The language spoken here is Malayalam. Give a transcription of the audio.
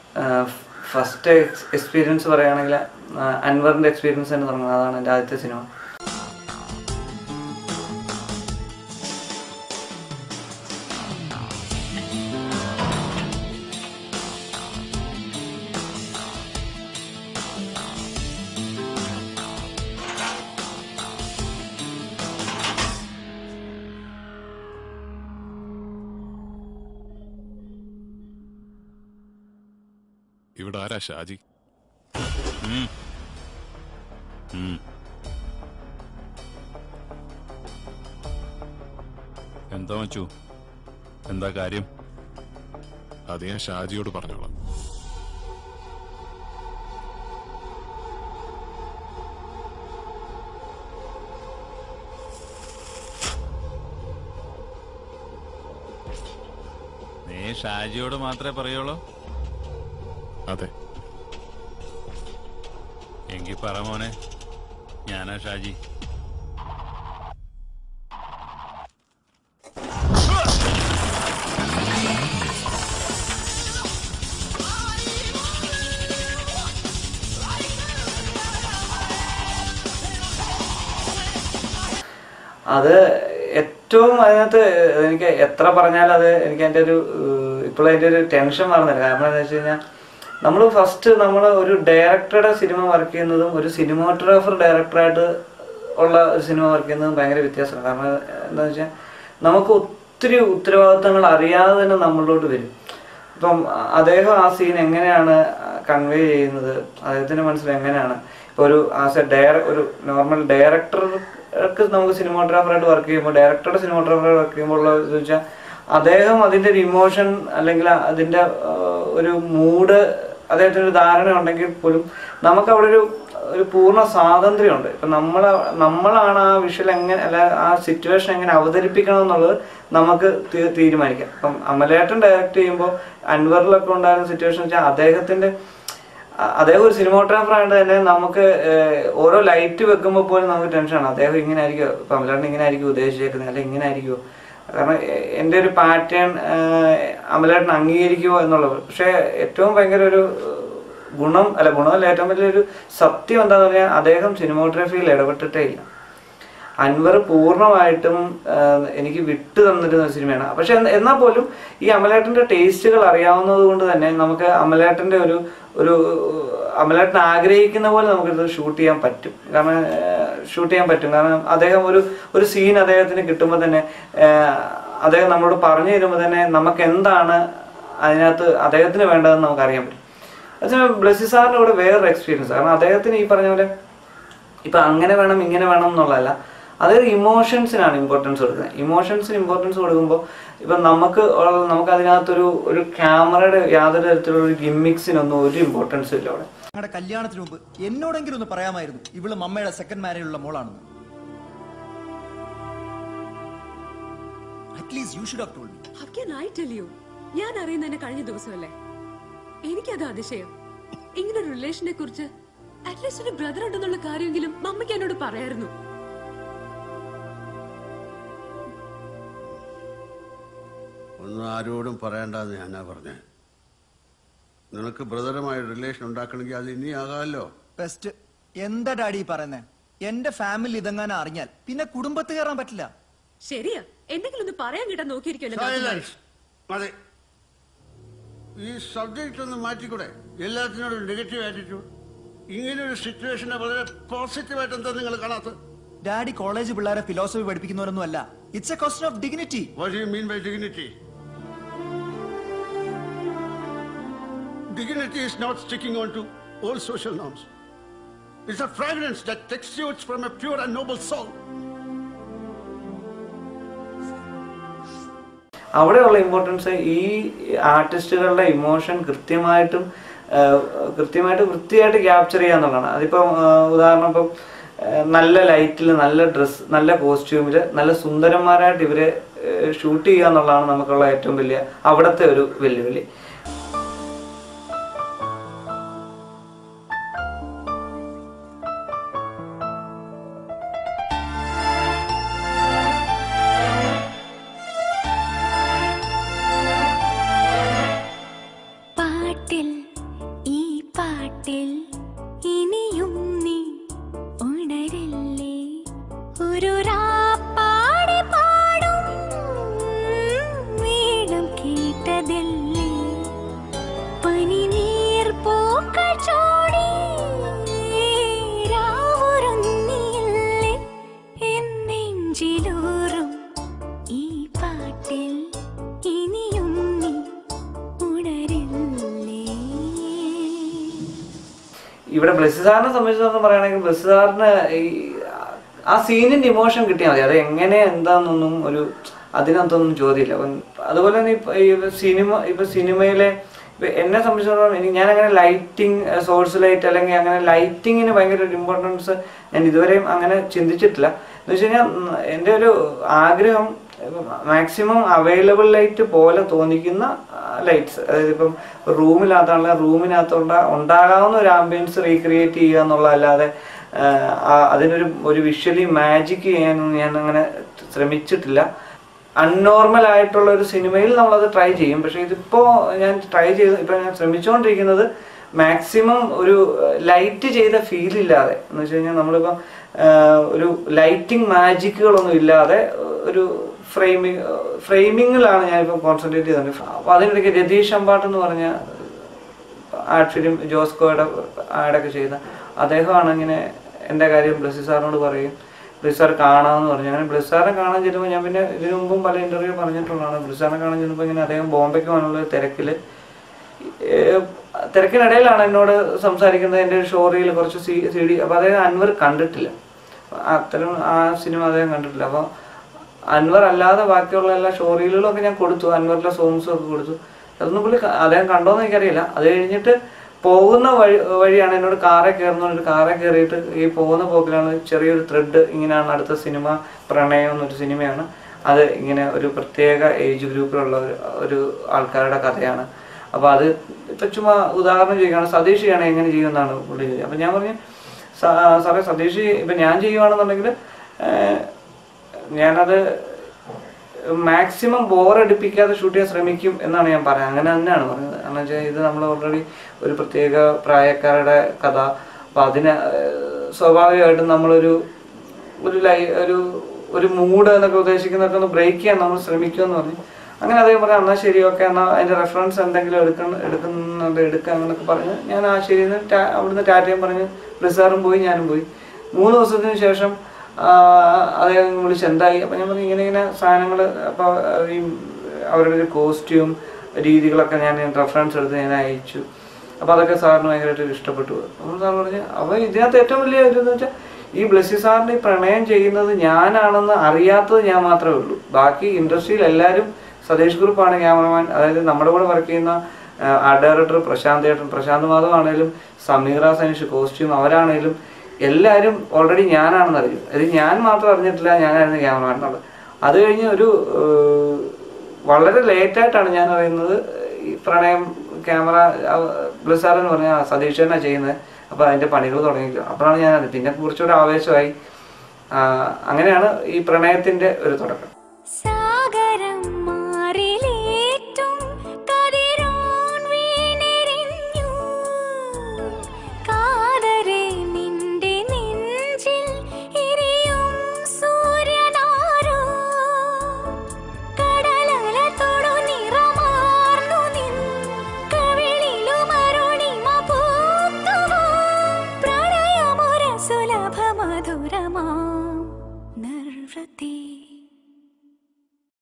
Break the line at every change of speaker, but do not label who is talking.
ഫസ്റ്റ് എക്സ്പീരിയൻസ് പറയുകയാണെങ്കിൽ ആ, അൻവറിൻ്റെ എക്സ്പീരിയൻസ് തന്നെ തുടങ്ങുന്നത് അതാണ് എൻ്റെ ആദ്യത്തെ സിനിമ
ഇവിടെ ആരാ ഷാജി ഉം. ഉം. എന്താ വച്ചു എന്താ കാര്യം അത് ഞാൻ ഷാജിയോട് പറഞ്ഞോളാം
നീ ഷാജിയോട് മാത്രമേ പറയുള്ളൂ
അതെ
എങ്കി പറ മോനെ ഞാനാ ഷാജി
അത് ഏറ്റവും അതിനകത്ത് എനിക്ക് എത്ര പറഞ്ഞാലും അത് എനിക്ക് അതിൻ്റെ ഒരു ഇപ്പോഴും അതിൻ്റെ ഒരു ടെൻഷൻ മാറുന്നില്ല കാരണം എന്താ വെച്ച് കഴിഞ്ഞാൽ നമ്മൾ ഫസ്റ്റ് നമ്മൾ ഒരു ഡയറക്ടറുടെ സിനിമ വർക്ക് ചെയ്യുന്നതും ഒരു സിനിമാറ്റോഗ്രാഫർ ഡയറക്ടറായിട്ട് ഉള്ള ഒരു സിനിമ വർക്ക് ചെയ്യുന്നതും ഭയങ്കര വ്യത്യാസമാണ് കാരണം എന്താണെന്ന് വെച്ചാൽ നമുക്ക് ഒത്തിരി ഉത്തരവാദിത്തങ്ങൾ അറിയാതെ തന്നെ നമ്മളിലോട്ട് വരും ഇപ്പം അദ്ദേഹം ആ സീൻ എങ്ങനെയാണ് കൺവേ ചെയ്യുന്നത് അദ്ദേഹത്തിന്റെ മനസ്സിൽ എങ്ങനെയാണ് ഇപ്പൊ ഒരു ആസ് എ ഡയറ ഒരു നോർമൽ ഡയറക്ടർക്ക് നമുക്ക് സിനിമാറ്റോഗ്രാഫറായിട്ട് വർക്ക് ചെയ്യുമ്പോൾ ഡയറക്ടറുടെ സിനിമാറ്റോഗ്രാഫറായിട്ട് വർക്ക് ചെയ്യുമ്പോൾ ഉള്ള ഇത് വെച്ചാൽ അദ്ദേഹം അതിന്റെ ഒരു ഇമോഷൻ അല്ലെങ്കിൽ അതിന്റെ ആ, ഒരു മൂഡ് അദ്ദേഹത്തിന് ഒരു ധാരണ ഉണ്ടെങ്കിൽ പോലും നമുക്ക് അവിടെ ഒരു ഒരു പൂർണ്ണ സ്വാതന്ത്ര്യമുണ്ട് ഇപ്പൊ നമ്മൾ നമ്മളാണ് ആ വിഷ്വൽ എങ്ങനെ അല്ല ആ സിറ്റുവേഷൻ എങ്ങനെ അവതരിപ്പിക്കണം എന്നുള്ളത് നമുക്ക് തീ- തീരുമാനിക്കാം ഇപ്പം അമലേട്ടൻ ഡയറക്റ്റ് ചെയ്യുമ്പോൾ അൻവറിലൊക്കെ ഉണ്ടായിരുന്ന സിറ്റുവേഷൻ വെച്ചാൽ അദ്ദേഹത്തിന്റെ അ- അദ്ദേഹം ഒരു സിനിമോഗ്രാഫർ ആയതുകൊണ്ട് തന്നെ നമുക്ക് ഏഹ്, ഓരോ ലൈറ്റ് വെക്കുമ്പോൾ പോലും നമുക്ക് ടെൻഷനാണ് അദ്ദേഹം ഇങ്ങനെ ആയിരിക്കും ഇപ്പം അമലേട്ടൻ ഇങ്ങനെ ആയിരിക്കും ഉദ്ദേശിച്ചേക്കുന്നത് അല്ലെങ്കിൽ ഇങ്ങനെ ആയിരിക്കുമോ കാരണം എ- എൻ്റെ ഒരു പാറ്റേൺ അമലേട്ടൻ അംഗീകരിക്കുമോ എന്നുള്ളത് പക്ഷേ ഏറ്റവും ഭയങ്കര ഒരു ഏഹ്, ഗുണം അല്ല ഗുണമല്ല ഏറ്റവും വലിയൊരു സത്യം എന്താന്ന് പറഞ്ഞാൽ അദ്ദേഹം സിനിമോഗ്രാഫിയിൽ ഇടപെട്ടിട്ടേ ഇല്ല അൻവർ പൂർണ്ണമായിട്ടും ആഹ്, എനിക്ക് വിട്ടു തന്നിരുന്ന ഒരു സിനിമയാണ് പക്ഷെ എന്നാൽ എന്നാൽ പോലും ഈ അമലേട്ടന്റെ ടേസ്റ്റുകൾ അറിയാവുന്നത് കൊണ്ട് തന്നെ നമുക്ക് അമലേട്ടന്റെ ഒരു ഒരു അമലേട്ടൻ ആഗ്രഹിക്കുന്ന പോലെ നമുക്കിത് ഷൂട്ട് ചെയ്യാൻ പറ്റും കാരണം ഷൂട്ട് ചെയ്യാൻ പറ്റും കാരണം അദ്ദേഹം ഒരു ഒരു സീൻ അദ്ദേഹത്തിന് കിട്ടുമ്പോൾ തന്നെ ആഹ്, അദ്ദേഹം നമ്മളോട് പറഞ്ഞു തരുമ്പോൾ തന്നെ നമുക്ക് എന്താണ് അതിനകത്ത് അദ്ദേഹത്തിന് വേണ്ടതെന്ന് നമുക്ക് അറിയാൻ പറ്റും അതുപോലെ ബ്ലസ്സി സാറിന്റെ കൂടെ വേറൊരു എക്സ്പീരിയൻസ് കാരണം അദ്ദേഹത്തിന് ഈ പറഞ്ഞ പോലെ ഇപ്പൊ അങ്ങനെ വേണം ഇങ്ങനെ വേണം എന്നുള്ളതല്ല അതായത് ഇമോഷൻസിനാണ് ഇമ്പോർട്ടൻസ് കൊടുക്കുന്നത് ഇമോഷൻസിന് ഇമ്പോർട്ടൻസ് കൊടുക്കുമ്പോൾ ഇപ്പൊ നമുക്ക് ഉള്ള- നമുക്ക് അതിനകത്തൊരു ഒരു ക്യാമറയുടെ യാതൊരു തരത്തിലുള്ള ഒരു ഗിമ്മിക്സിനൊന്നും ഒരു ഇമ്പോർട്ടൻസ് ഇല്ല അവിടെ
ഞങ്ങളുടെ കല്യാണത്തിന് മുമ്പ് എന്നോടെങ്കിലും ഒന്ന് പറയാമായിരുന്നു ഇവള് മമ്മയുടെ സെക്കൻഡ് മാരേജുള്ള മോളാണെന്ന് at least you should have told me
How can I tell you? ഞാൻ അറിയുന്നതിന് കഴിഞ്ഞ ദിവസമല്ലേ എനിക്കത് അതിശയം ഇങ്ങനെ ഒരു റിലേഷനെ കുറിച്ച് അറ്റ്ലീസ്റ്റ് ഒരു ബ്രദർ ഉണ്ടെന്നുള്ള കാര്യമെങ്കിലും മമ്മയ്ക്ക് എന്നോട് പറയായിരുന്നു
ഒന്നും ആരോടും പറയണ്ടെന്ന് ഞാനാ പറഞ്ഞേ നിനക്ക് ബ്രദറുമായി റിലേഷൻ ഉണ്ടാക്കണമെങ്കിൽ അത് ഇനി ആകാമല്ലോ
ബെസ്റ്റ് എന്താ ഡാഡി ഈ പറയുന്നേ എന്റെ ഫാമിലി ഇതെങ്ങാനും അറിഞ്ഞാൽ പിന്നെ കുടുംബത്ത് കയറാൻ പറ്റില്ല
ശരിയാ എന്തെങ്കിലും ഒന്ന് പറയാൻ കിട്ടാൻ നോക്കിയിരിക്കുമല്ലോ
സൈലൻസ് അതെ ഈ സബ്ജക്റ്റ് ഒന്ന് മാറ്റിക്കൂടെ എല്ലാത്തിനോടും നെഗറ്റീവ് ആറ്റിറ്റ്യൂഡ് ഇങ്ങനെ ഒരു സിറ്റുവേഷനെ വളരെ പോസിറ്റീവായിട്ട് എന്താ നിങ്ങൾ കാണാത്തത്
ഡാഡി കോളേജ് പിള്ളേരെ ഫിലോസഫി പഠിപ്പിക്കുന്നവരൊന്നും അല്ല it's a question of dignity
What do you mean by dignity? Dignity is not sticking on to old social norms. It's a fragrance that exudes from a pure and noble soul.
അവിടെയുള്ള ഇമ്പോർട്ടൻസ് ഈ ആർട്ടിസ്റ്റുകളുടെ ഇമോഷൻ കൃത്യമായിട്ടും ആ, കൃത്യമായിട്ട് വൃത്തിയായിട്ട് ക്യാപ്ചർ ചെയ്യുക എന്നുള്ളതാണ് അതിപ്പം ആ, ഉദാഹരണം ഇപ്പം ആ, നല്ല ലൈറ്റിൽ നല്ല ഡ്രസ് നല്ല കോസ്റ്റ്യൂമിൽ നല്ല സുന്ദരന്മാരായിട്ട് ഇവരെ ഷൂട്ട് ചെയ്യുക എന്നുള്ളതാണ് നമുക്കുള്ള ഏറ്റവും വലിയ അവിടുത്തെ ഒരു വെല്ലുവിളി
പാട്ടിൽ
ഇവിടെ ബ്ലസ് സാറിനെ സംബന്ധിച്ചിടത്തോളം പറയുകയാണെങ്കിൽ ബ്ലസ് സാറിന് ഈ ആ സീനിന്റെ ഇമോഷൻ കിട്ടിയാൽ മതി അത് എങ്ങനെ എന്താണെന്നൊന്നും ഒരു അതിനകത്തൊന്നും ചോദ്യമില്ല അപ്പം അതുപോലെ തന്നെ ഇപ്പൊ ഈ സിനിമ ഇപ്പൊ സിനിമയിലെ ഇപ്പൊ എന്നെ സംബന്ധിച്ചിടത്തോളം എനിക്ക് ഞാൻ അങ്ങനെ ലൈറ്റിംഗ് സോഴ്സ് ലൈറ്റ് അല്ലെങ്കിൽ അങ്ങനെ ലൈറ്റിങ്ങിന് ഭയങ്കര ഒരു ഇമ്പോർട്ടൻസ് ഞാൻ ഇതുവരെയും അങ്ങനെ ചിന്തിച്ചിട്ടില്ല എന്ന് വെച്ച് കഴിഞ്ഞാൽ ഉം, എൻ്റെ ഒരു ആഗ്രഹം മാക്സിമം അവൈലബിൾ ലൈറ്റ് പോലെ തോന്നിക്കുന്ന ലൈറ്റ്സ് അതായത് ഇപ്പം റൂമിനകത്താണല്ലോ റൂമിനകത്തുണ്ട ഉണ്ടാകാവുന്ന ഒരു ആംബിയൻസ് റീക്രിയേറ്റ് ചെയ്യുക എന്നുള്ളതല്ലാതെ ആഹ്, ആ അതിനൊരു ഒരു വിഷ്വലി മാജിക് ചെയ്യാനൊന്നും ഞാൻ അങ്ങനെ ശ്രമിച്ചിട്ടില്ല അൺനോർമൽ ആയിട്ടുള്ള ഒരു സിനിമയിൽ നമ്മളത് ട്രൈ ചെയ്യും പക്ഷേ ഇതിപ്പോൾ ഞാൻ ട്രൈ ചെയ്ത് ഇപ്പം ഞാൻ ശ്രമിച്ചുകൊണ്ടിരിക്കുന്നത് മാക്സിമം ഒരു ലൈറ്റ് ചെയ്ത ഫീൽ ഇല്ലാതെ എന്ന് വെച്ച് കഴിഞ്ഞാൽ നമ്മളിപ്പം ആഹ്, ഒരു ലൈറ്റിംഗ് മാജിക്കുകളൊന്നും ഇല്ലാതെ ഒരു ഫ്രെയിമിങ് ഫ്രെയിമിങ്ങിലാണ് ഞാനിപ്പോൾ കോൺസെൻട്രേറ്റ് ചെയ്തത് അപ്പോൾ അതിനിടയ്ക്ക് രതീഷ് അമ്പാട്ട് എന്ന് പറഞ്ഞ ആർട്ട് ഫിലിം ജോസ്കോയുടെ ആഡൊക്കെ ചെയ്ത അദ്ദേഹമാണ് ഇങ്ങനെ എൻ്റെ കാര്യം ബ്ലസ്സി സാറിനോട് പറയും ബ്ലസ്സി സാർ കാണാമെന്ന് പറഞ്ഞു അങ്ങനെ ബ്ലസ്സി സാറിനെ കാണാൻ ചെല്ലുമ്പോൾ ഞാൻ പിന്നെ ഇതിനു മുമ്പും പല ഇൻ്റർവ്യൂ പറഞ്ഞിട്ടുള്ളതാണ് ബ്ലസ്സി സാറിനെ കാണാൻ ചെല്ലുമ്പോൾ ഇങ്ങനെ അദ്ദേഹം ബോംബെക്ക് പോകാനുള്ള തിരക്കിൽ തിരക്കിനിടയിലാണ് എന്നോട് സംസാരിക്കുന്നത് എൻ്റെ ഷോ റീൽ കുറച്ച് സി സി ഡി അപ്പോൾ അദ്ദേഹം അൻവർ കണ്ടിട്ടില്ല അത്തരം ആ സിനിമ അദ്ദേഹം കണ്ടിട്ടില്ല അപ്പോൾ അൻവർ അല്ലാതെ ബാക്കിയുള്ള എല്ലാ ഷോ റീലുകളും ഒക്കെ ഞാൻ കൊടുത്തു അൻവറിലെ സോങ്സും ഒക്കെ കൊടുത്തു അതൊന്നും പുള്ളി ക- അദ്ദേഹം കണ്ടോന്ന് എനിക്കറിയില്ല അത് കഴിഞ്ഞിട്ട് പോകുന്ന വഴി വഴിയാണ് എന്നോട് കാറെ കയറുന്ന ഒരു കാറെ കയറിയിട്ട് ഈ പോകുന്ന പോക്കിലാണ് ചെറിയൊരു ത്രെഡ് ഇങ്ങനെയാണ് അടുത്ത സിനിമ പ്രണയം എന്നൊരു സിനിമയാണ് അത് ഇങ്ങനെ ഒരു പ്രത്യേക ഏജ് ഗ്രൂപ്പിലുള്ള ഒരു ഒരു ആൾക്കാരുടെ കഥയാണ് അപ്പോൾ അത് ഇപ്പം ചുമ്മാ ഉദാഹരണം ചെയ്യുകയാണ് സതീഷ് ചെയ്യണം എങ്ങനെ ചെയ്യുമെന്നാണ് പുള്ളി ചോദിച്ചത് അപ്പം ഞാൻ പറഞ്ഞു "സാ- സാറേ സതീഷ് ഇപ്പം ഞാൻ ചെയ്യുവാണെന്നുണ്ടെങ്കിൽ ഏഹ്, ഞാനത് മാക്സിമം ബോറടിപ്പിക്കാതെ ഷൂട്ട് ചെയ്യാൻ ശ്രമിക്കും എന്നാണ് ഞാൻ പറയുന്നത് അങ്ങനെ തന്നെയാണ് പറയുന്നത് കാരണം വെച്ചാൽ ഇത് നമ്മൾ ഓൾറെഡി ഒരു പ്രത്യേക പ്രായക്കാരുടെ കഥ അപ്പം അതിന് ഏഹ്, സ്വാഭാവികമായിട്ടും നമ്മളൊരു ഒരു ലൈ ഒരു ഒരു മൂഡ് എന്നൊക്കെ ഉദ്ദേശിക്കുന്നതൊക്കെ ഒന്ന് ബ്രേക്ക് ചെയ്യാൻ നമ്മൾ ശ്രമിക്കുമെന്ന് പറഞ്ഞു അങ്ങനെ അദ്ദേഹം പറഞ്ഞു എന്നാൽ ശരി ഓക്കെ എന്നാൽ അതിൻ്റെ റെഫറൻസ് എന്തെങ്കിലും എടുക്കണം എടുക്കുന്നുണ്ട് എടുക്കുക അങ്ങനെയൊക്കെ പറഞ്ഞ് ഞാൻ ആ ശരി എന്ന് ടാ- അവിടുന്ന് ടാറ്റയും പറഞ്ഞ് റിസാറും പോയി ഞാനും പോയി മൂന്ന് ദിവസത്തിന് ശേഷം ആ, അദ്ദേഹം വിളിച്ച് എന്തായി അപ്പം ഞാൻ പറഞ്ഞു ഇങ്ങനെ ഇങ്ങനെ സാധനങ്ങൾ അപ്പോൾ ഈ അവരുടെ ഒരു കോസ്റ്റ്യൂം രീതികളൊക്കെ ഞാൻ റെഫറൻസ് എടുത്ത് ഞാൻ അയച്ചു അപ്പോൾ അതൊക്കെ സാറിന് ഭയങ്കരമായിട്ട് ഇഷ്ടപ്പെട്ടു അപ്പോൾ സാർ പറഞ്ഞു അപ്പോൾ ഇതിനകത്ത് ഏറ്റവും വലിയ ഒരു എന്ന് വെച്ചാൽ ഈ ബ്ലസ്സി സാറിന് ഈ പ്രണയം ചെയ്യുന്നത് ഞാനാണെന്ന് അറിയാത്തത് ഞാൻ മാത്രമേ ഉള്ളൂ ബാക്കി ഇൻഡസ്ട്രിയിൽ എല്ലാവരും സതീഷ് ഗ്രൂപ്പാണ് ക്യാമറമാൻ അതായത് നമ്മുടെ കൂടെ വർക്ക് ചെയ്യുന്ന ആർട്ട് ഡയറക്ടർ പ്രശാന്ത് ഏട്ടൻ പ്രശാന്ത് മാധവ് ആണെങ്കിലും സമീറ സനീഷ് കോസ്റ്റ്യൂം അവരാണേലും എല്ലാവരും ഓൾറെഡി ഞാനാണെന്ന് അറിയും ഇത് ഞാൻ മാത്രം അറിഞ്ഞിട്ടില്ല ഞാനായിരുന്നു ക്യാമറമാൻ എന്നുള്ളത് അത് കഴിഞ്ഞ് ഒരു ഏഹ്, വളരെ ലേറ്റായിട്ടാണ് ഞാൻ അറിയുന്നത് ഈ പ്രണയം ക്യാമറ ബ്ലസാർ എന്ന് പറഞ്ഞാൽ സതീഷ് തന്നെ ചെയ്യുന്നത് അപ്പോൾ അതിൻ്റെ പണികൾ തുടങ്ങിയിരിക്കും അപ്പോഴാണ് ഞാൻ അത് പിന്നെ കുറച്ചുകൂടെ ആവേശമായി ആ, അങ്ങനെയാണ് ഈ പ്രണയത്തിൻ്റെ ഒരു തുടക്കം
സാഗരം മാറിലേറ്റും കതിരോൻ വീണെരിഞ്ഞു കാതരെ നിന്റെ നെഞ്ചിൽ എരിയും സൂര്യനാരോ കടലല തൊടു നിറമാർന്നു നിൻ കവിളിലും അരുണിമ പൂത്തുവോ പ്രണയമൊര സുലഭ മധുരമാം നിർവൃത്തി